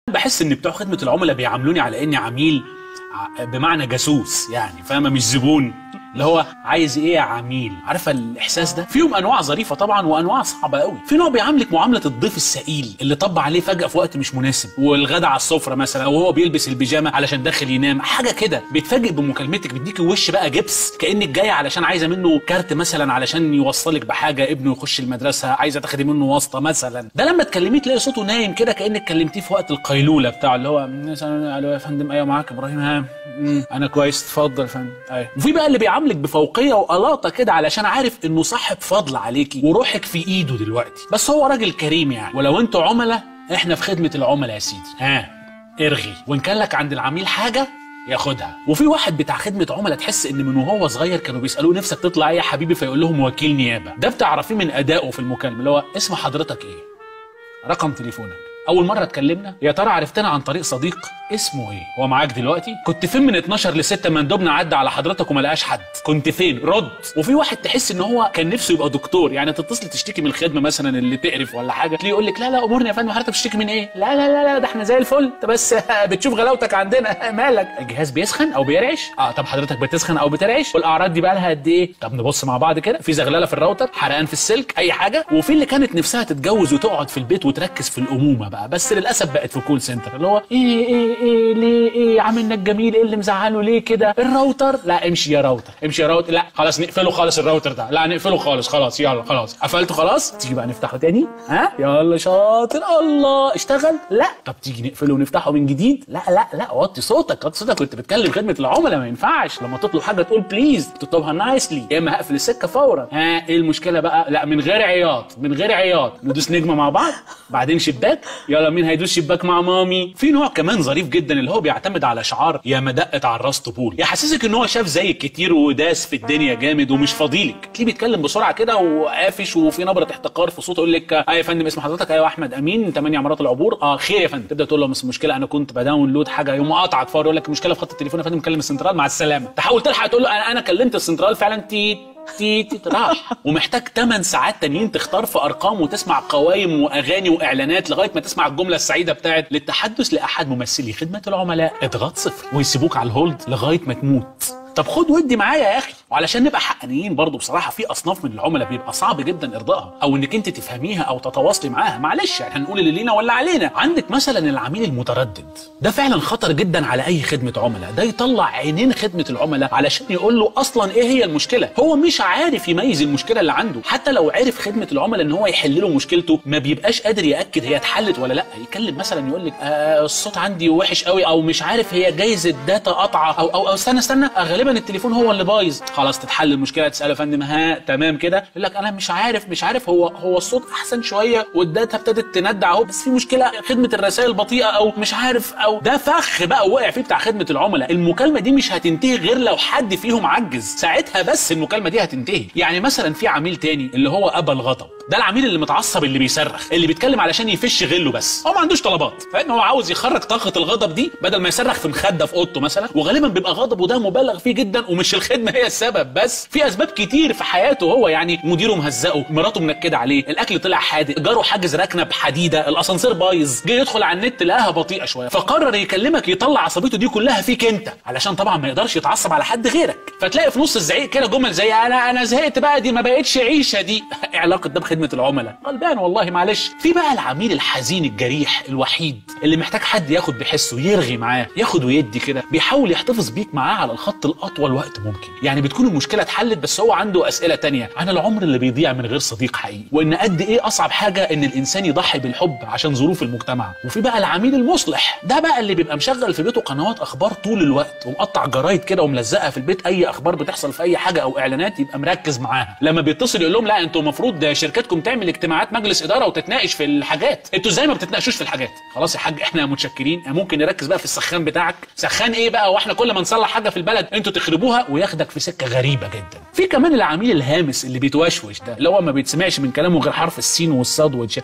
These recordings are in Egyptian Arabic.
بحس ان بتوع خدمه العملاء بيعاملوني على اني عميل ع- بمعنى جاسوس يعني فاهمه مش زبون اللي هو عايز ايه يا عميل عارفه الاحساس ده فيهم انواع ظريفه طبعا وانواع صعبه قوي في نوع بيعاملك معامله الضيف السئيل اللي طب عليه فجاه في وقت مش مناسب والغدا على السفره مثلا وهو بيلبس البيجامه علشان داخل ينام حاجه كده بيتفاجئ بمكالمتك بيديكي وش بقى جبس كانك جايه علشان عايزه منه كارت مثلا علشان يوصلك بحاجه ابنه يخش المدرسه عايزه تاخدي منه واسطه مثلا ده لما تكلميه تلاقي صوته نايم كده كانك كلمتيه في وقت القيلوله بتاعه اللي هو مثلا الو يا فندم ايوه معاك ابراهيم ها مم، انا كويس اتفضل يا فندم ايوه وفي بقى اللي بيعاملك بفوقيه وقلاطه كده علشان عارف انه صاحب فضل عليكي وروحك في ايده دلوقتي بس هو راجل كريم يعني ولو انتوا عملاء احنا في خدمه العملاء يا سيدي ها ارغي وان كان لك عند العميل حاجه ياخدها وفي واحد بتاع خدمه عملاء تحس ان من وهو صغير كانوا بيسالوه نفسك تطلع ايه يا حبيبي فيقول لهم وكيل نيابه ده بتعرفيه من ادائه في المكالمه اللي هو اسم حضرتك ايه رقم تليفونك اول مره اتكلمنا يا ترى عرفتنا عن طريق صديق اسمه ايه هو معاك دلوقتي كنت فين من 12 ل 6 مندوبنا عدى على حضرتك وما لقاش حد كنت فين رد وفي واحد تحس ان هو كان نفسه يبقى دكتور يعني تتصل تشتكي من الخدمه مثلا اللي تقرف ولا حاجه تلاقيه يقول لك لا لا امورني يا فندم حضرتك بتشتكي من ايه لا لا لا لا ده احنا زي الفل انت بس بتشوف غلاوتك عندنا مالك الجهاز بيسخن او بيرعش اه طب حضرتك بتسخن او بترعش والاعراض دي بقى لها قد ايه طب نبص مع بعض كده في زغلله في الراوتر حرقان في السلك اي حاجه وفي اللي كانت نفسها تتجوز وتقعد في البيت وتركز في الامومه بقى بس للاسف بقت في كول سنتر اللي هو ايه ايه ايه ليه ايه عاملنا الجميل ايه اللي مزعله ليه كده الراوتر لا امشي يا راوتر امشي يا راوتر لا خلاص نقفله خالص الراوتر ده لا نقفله خالص خلاص يلا خلاص قفلته خلاص تيجي بقى نفتحه تاني ها يلا شاطر الله اشتغل لا طب تيجي نقفله ونفتحه من جديد لا لا لا وطي صوتك وطي صوتك كنت بتكلم خدمه العملاء ما ينفعش لما تطلب حاجه تقول بليز تطلبها نايسلي يا اما هقفل السكه فورا ها ايه المشكله بقى لا من غير عياط من غير عياط ندوس نجمه مع بعض بعدين شباك يلا مين هيدوس شباك مع مامي في نوع كمان ظريف جدا اللي هو بيعتمد على شعار يا ما دقت على الراس طبول يحسسك ان هو شاف زيك كتير وداس في الدنيا جامد ومش فاضيلك تلاقيه بيتكلم بسرعه كده وقافش وفي نبره احتقار في صوته يقول لك اه يا فندم اسم حضرتك ايوه احمد امين 8 عمارات العبور اه خير يا فندم تبدا تقول له بس المشكله انا كنت بداونلود حاجه يوم قاطعك فور يقول لك مشكله في خط التليفون يا فندم كلم السنترال مع السلامه تحاول تلحق تقول له انا انا كلمت السنترال فعلا تيت تيت راح ومحتاج 8 ساعات تانيين تختار في ارقام وتسمع قوايم واغاني واعلانات لغايه ما تسمع الجمله السعيده بتاعت للتحدث لاحد ممثلي خدمه العملاء اضغط صفر ويسيبوك على الهولد لغايه ما تموت طب خد ودي معايا يا اخي وعلشان نبقى حقانيين برضو بصراحه في اصناف من العملاء بيبقى صعب جدا ارضائها او انك انت تفهميها او تتواصلي معاها معلش يعني هنقول اللي لينا ولا علينا عندك مثلا العميل المتردد ده فعلا خطر جدا على اي خدمه عملاء ده يطلع عينين خدمه العملاء علشان يقول له اصلا ايه هي المشكله هو مش عارف يميز المشكله اللي عنده حتى لو عرف خدمه العملاء ان هو يحل له مشكلته ما بيبقاش قادر ياكد هي اتحلت ولا لا يكلم مثلا يقول لك آه الصوت عندي وحش قوي او مش عارف هي جايز الداتا قطعه او او, أو استنى استنى آه غالبا التليفون هو اللي بايظ خلاص تتحل المشكله تساله يا فندم ها تمام كده يقول لك انا مش عارف مش عارف هو هو الصوت احسن شويه والداتا ابتدت تندع اهو بس في مشكله خدمه الرسائل بطيئه او مش عارف او ده فخ بقى وقع فيه بتاع خدمه العملاء المكالمه دي مش هتنتهي غير لو حد فيهم عجز ساعتها بس المكالمه دي هتنتهي يعني مثلا في عميل تاني اللي هو ابا الغضب ده العميل اللي متعصب اللي بيصرخ اللي بيتكلم علشان يفش غله بس هو ما عندوش طلبات فان هو عاوز يخرج طاقه الغضب دي بدل ما يصرخ في مخده في اوضته مثلا وغالبا بيبقى غضبه ده مبالغ فيه جدا ومش الخدمه هي السبب بس في اسباب كتير في حياته هو يعني مديره مهزقه مراته منكده عليه الاكل طلع حادق جاره حاجز ركنه بحديده الاسانسير بايظ جه يدخل على النت لقاها بطيئه شويه فقرر يكلمك يطلع عصبيته دي كلها فيك انت علشان طبعا ما يقدرش يتعصب على حد غيرك فتلاقي في نص الزعيق كده جمل زي انا انا زهقت بقى دي ما بقتش عيشه دي إيه علاقه ده بخدمه العملاء غلبان والله معلش في بقى العميل الحزين الجريح الوحيد اللي محتاج حد ياخد بحسه يرغي معاه ياخد ويدي كده بيحاول يحتفظ بيك معاه على الخط الاطول وقت ممكن يعني بتكون المشكله اتحلت بس هو عنده اسئله تانية عن العمر اللي بيضيع من غير صديق حقيقي وان قد ايه اصعب حاجه ان الانسان يضحي بالحب عشان ظروف المجتمع وفي بقى العميل المصلح ده بقى اللي بيبقى مشغل في بيته قنوات اخبار طول الوقت ومقطع جرايد كده وملزقها في البيت اي اخبار بتحصل في اي حاجه او اعلانات يبقى مركز معاها لما بيتصل يقول لهم لا انتوا المفروض شركتكم تعمل اجتماعات مجلس اداره وتتناقش في الحاجات انتوا ازاي ما بتتناقشوش في الحاجات خلاص يا حاج احنا متشكرين ممكن نركز بقى في السخان بتاعك سخان ايه بقى واحنا كل ما نصلح حاجه في البلد انتوا تخربوها وياخدك في سكه غريبه جدا في كمان العميل الهامس اللي بيتوشوش ده اللي هو ما بيتسمعش من كلامه غير حرف السين والصاد والش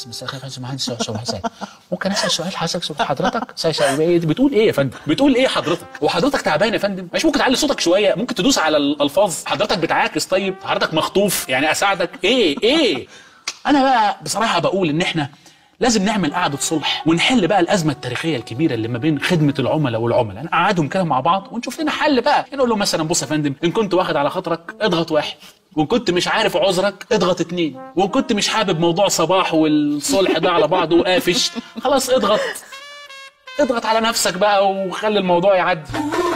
ممكن اسال سؤال حضرتك حضرتك بتقول ايه يا فندم بتقول ايه حضرتك وحضرتك تعبان يا فندم مش ممكن تعلي صوتك شويه ممكن تدوس على الالفاظ حضرتك بتعاكس طيب حضرتك مخطوف يعني اساعدك ايه ايه انا بقى بصراحه بقول ان احنا لازم نعمل قعده صلح ونحل بقى الازمه التاريخيه الكبيره اللي ما بين خدمه العملاء والعملاء نقعدهم كده مع بعض ونشوف لنا حل بقى نقول له مثلا بص يا فندم ان كنت واخد على خاطرك اضغط واحد وان كنت مش عارف عذرك اضغط اتنين وان كنت مش حابب موضوع صباح والصلح ده على بعضه وقافش خلاص اضغط اضغط على نفسك بقى وخلي الموضوع يعدي